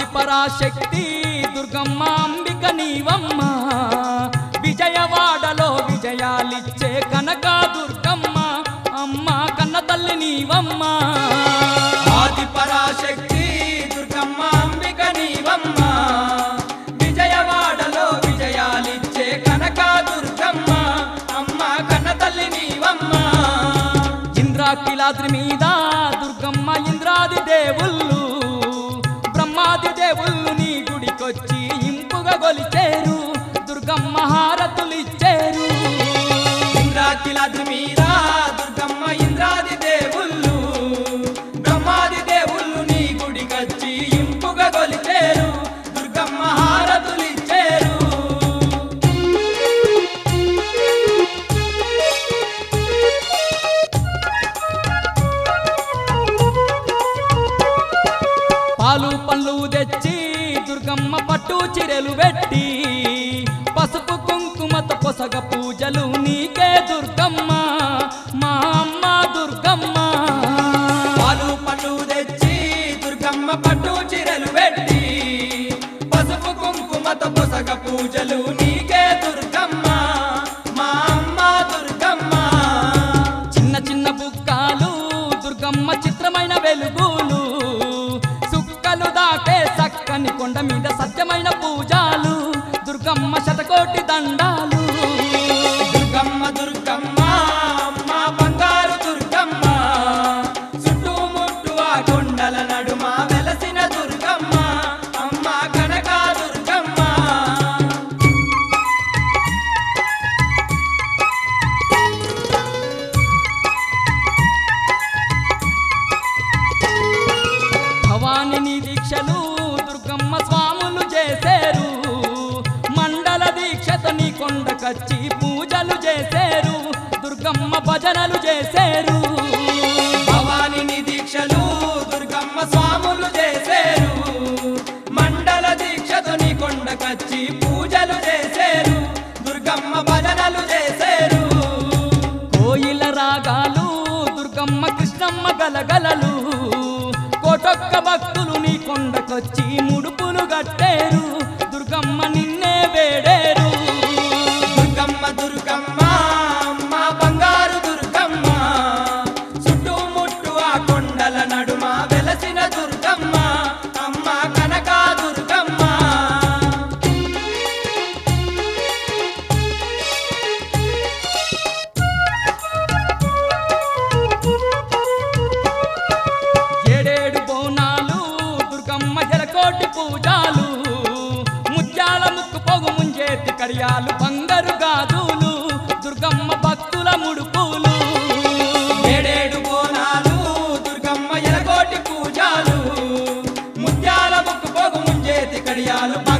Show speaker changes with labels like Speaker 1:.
Speaker 1: ఆది పరాశక్తి దుర్గమ్మ అంబిక నీవమ్మ విజయవాడలో విజయాలిచ్చే కనక దుర్గమ్మ అమ్మ కన్న తల్లి నీవమ్మ
Speaker 2: ఆది పరాశక్తి దుర్గమ్మ అంబిక నీవమ్మ విజయవాడలో విజయాలిచ్చే కనక దుర్గమ్మ అమ్మ కన్న తల్లి నీవమ్మ
Speaker 1: ఇంద్రాకిలాద్రి మీద దుర్గమ్మ ఇంద్రాది దేవుళ్ళు బ్రహ్మాది దేవుళ్ళు నీ గుడికొచ్చి ఇంపుగా గొలిచేరు దుర్గమ్మ హారతులిచ్చేరు
Speaker 2: ఇంద్రాకిలాద్రి మీద దుర్గమ్మ ఇంద్రాది దేవుళ్ళు బ్రహ్మాది దేవుళ్ళు నీ గుడికొచ్చి ఇంపుగా గొలిచేరు దుర్గమ్మ హారతులిచ్చేరు
Speaker 1: పాలు పళ్ళు తెచ్చి దుర్గమ్మ పట్టు చిరెలు పెట్టి పసుపు కుంకుమత పొసగ పూజలు నీకే దుర్గమ్మ మా అమ్మ దుర్గమ్మ
Speaker 2: పాలు పళ్ళు తెచ్చి దుర్గమ్మ పట్టు చీరలు పెట్టి పసుపు కుంకుమతో పొసగ పూజలు నీకే దుర్గమ్మ మా అమ్మ దుర్గమ్మ
Speaker 1: చిన్న చిన్న బుక్కాలు దుర్గమ్మ చిత్రమైన వెలుగులు సుక్కలు దాటే చక్కని కొండ మీద సత్యమైన పూజాలు దుర్గమ్మ శతకోటి దండాలు
Speaker 2: దుర్గమ్మ దుర్గమ్మ అమ్మ బంగారు దుర్గమ్మ చుట్టుముట్టు ఆ కొండల నడుమ వెలసిన దుర్గమ్మ అమ్మ కనక దుర్గమ్మ
Speaker 1: భవాని దీక్షలు దుర్గమ్మ స్వాములు చేశారు మండల దీక్షత నీ కొండకచ్చి పూజలు చేశారు దుర్గమ్మ భజనలు చేశారు
Speaker 2: భవానిని దీక్షలు దుర్గమ్మ స్వాములు చేసేరు మండల దీక్షతో నీ కొండకచ్చి పూజలు చేసేరు దుర్గమ్మ భజనలు చేసేరు
Speaker 1: కోయిల రాగాలు దుర్గమ్మ కృష్ణమ్మ గలగలలు కోటొక్క భక్తులు నీ కొండకొచ్చి ముడుపులు గట్టేరు దుర్గమ్మ నిన్నే వేడేరు
Speaker 2: దుర్గమ్మ దుర్గమ్మ అమ్మ బంగారు దుర్గమ్మ చుట్టుముట్టు ఆ కొండల నడుమ వెలసిన దుర్గమ్మ అమ్మ కనక దుర్గమ్మ
Speaker 1: ఏడేడు బోనాలు దుర్గమ్మ జలకోటి పూజాలు ముత్యాల ముక్కు పొగు ముంజేతి కడియాలు బంగారు గాజులు దుర్గమ్మ భక్తుల ముడుపులు
Speaker 2: ఏడేడు బోనాలు దుర్గమ్మ ఎలకోటి పూజాలు ముత్యాల ముక్కు పోగు ముంజేతి కడియాలు